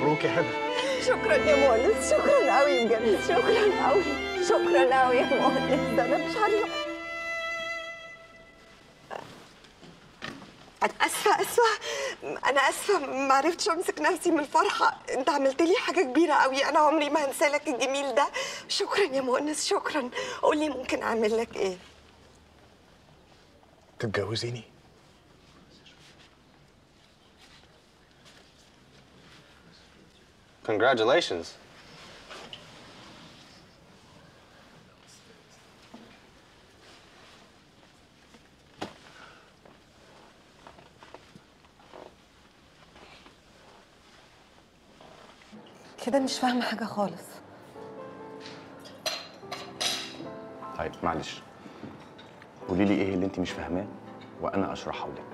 مبروك يا هنا شكرا يا مؤنس شكرا قوي بجد شكرا قوي شكرا قوي يا مؤنس ده انا مش عارفه انا اسفه اسفه انا اسفه ما عرفتش امسك نفسي من الفرحه انت عملت لي حاجه كبيره قوي انا عمري ما هنسى لك الجميل ده شكرا يا مؤنس شكرا قول لي ممكن اعمل لك ايه تتجوزيني Congratulations. كده مش فاهمه حاجه خالص طيب معلش قولي لي ايه اللي انت مش فاهماه وانا اشرحه لك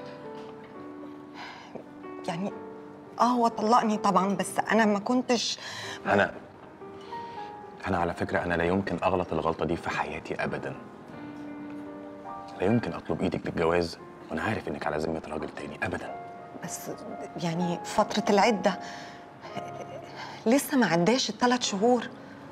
يعني اه هو طلقني طبعا بس انا ما كنتش انا انا على فكره انا لا يمكن اغلط الغلطه دي في حياتي ابدا لا يمكن اطلب ايدك للجواز وانا عارف انك على ذمه راجل تاني ابدا بس يعني فتره العده لسه ما عداش الثلاث شهور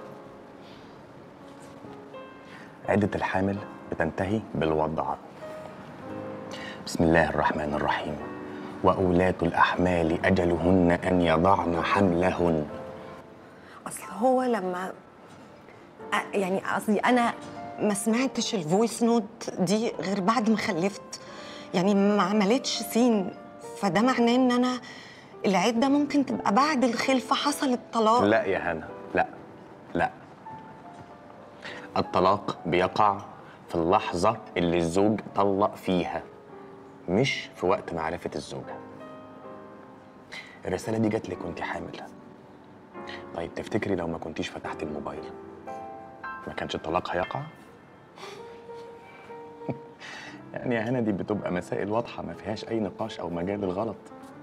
عده الحامل بتنتهي بالوضع بسم الله الرحمن الرحيم واولات الاحمال اجلهن ان يضعن حملهن اصل هو لما أ- يعني قصدي انا ما سمعتش الفويس نوت دي غير بعد ما خلفت يعني ما عملتش سين فده معناه ان انا العده ممكن تبقى بعد الخلفه حصل الطلاق لا يا هنا لا لا الطلاق بيقع في اللحظة اللي الزوج طلق فيها مش في وقت معرفة الزوجة الرسالة دي جات لك وانت حامل طيب تفتكري لو ما كنتيش فتحت الموبايل ما كانش الطلاق هيقع؟ يعني يا هنا دي بتبقى مسائل واضحة ما فيهاش أي نقاش أو مجال للغلط